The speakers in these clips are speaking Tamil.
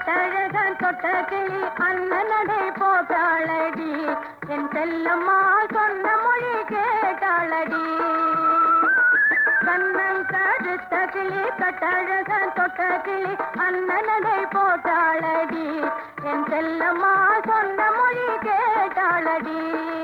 கட்டழகன் தொட்ட கிளி அண்ணனடை போட்டாளடி என் செல்லம்மா சொன்ன மொழி கேட்டாளடி கண்ணன் கருத்த கிளி கட்டழகன் தொட்ட கிளி அண்ணனடை போட்டாளடி என் செல்லம்மா சொன்ன மொழி கேட்டாளடி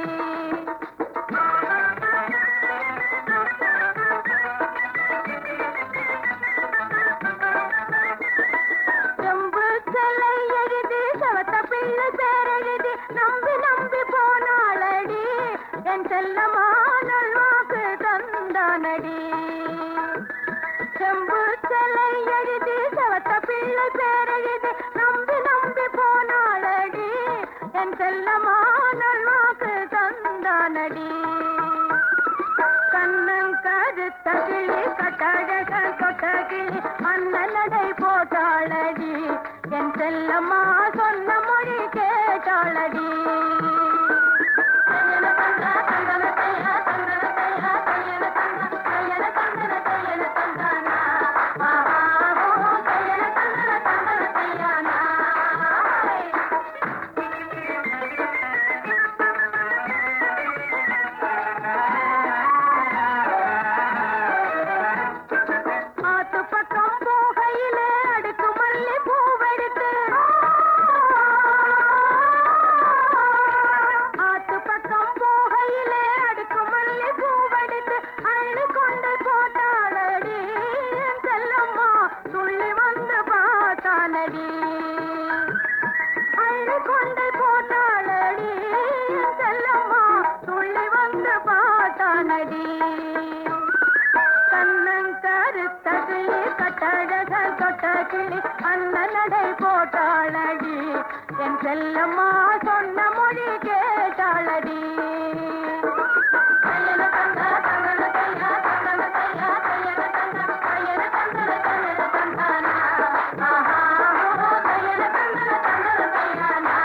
செம்பு சிலை எழுதி சவத்த பிள்ளை பேரெழுதி நம்பி நம்பி போனாளடி என் செல்லமான வாக்கு தந்தானடி செம்பு சிலை எழுதி சவத்த பிள்ளை பேரெழுதி நம்பி நம்பி போனாளடி என் செல்லமான வாக்கு தந்தானடி கண்ணன் கருத்த கிளி கட்டழகன் கொட்ட கிளி அண்ணனடை போட்டாளடி என் செல்லம்மா சொன்ன மொழி கேட்டாளடி தையன தந்தா, தந்தன தையா, தந்தன தையா, தையன தந்தா, தையன தந்தன, தையன தந்தானா. ஆஹா, ஓ, தையன தந்தன, தந்தன தையானா. ஆத்து பக்கம் போகையிலே அடுக்கு மல்லி பூவெடுத்து ஆத்து பக்கம் போகையிலே அடுக்கு மல்லி பூவெடுத்து அள்ளி கொண்டு போட்டாளடி என் செல்லம்மா துள்ளி வந்து பார்த்தானடி அள்ளி கொண்டு போட்டாளடி என் செல்லம்மா துள்ளி வந்து பார்த்தானடி கண்ணன் கருத்த கிளி கட்டழகன் தொட்ட கிளி அண்ணனடை போட்டாளடி என் செல்லம்மா சொன்ன மொழி கேட்டாளடி தையன தந்தா, தந்தன தையா, தந்தன தையா, தையன தந்தா, தையன தந்தன, தையன தந்தானா. ஆஹா, ஓ, தையன தந்தன, தந்தன தையானா.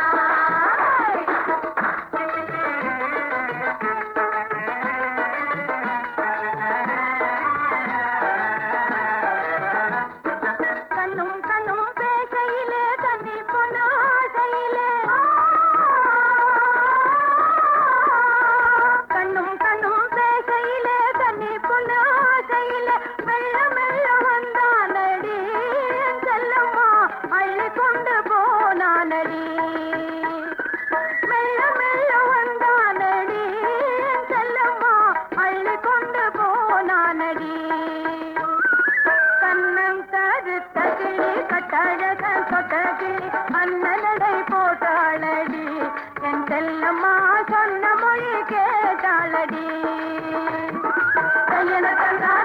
கண்ணும் கண்ணும் பேசையிலே தண்ணி பொன்னாசையிலே கண்ணும் கண்ணும் பேசையிலே தண்ணி பொன்னாசையிலே மெல்ல மெல்ல வந்தானடி என் செல்லம்மா அள்ளி கொண்டு போனானடி மெல்ல மெல்ல வந்தானடி என் செல்லம்மா அள்ளி கொண்டு போனானடி கண்ணம் கருத்த கிளி கட்டழகன் சொட்ட கிளி அண்ணனடை போட்டாளடி என் செல்லம்மா சொன்ன மொழி கேட்டாளடி தையன தந்தா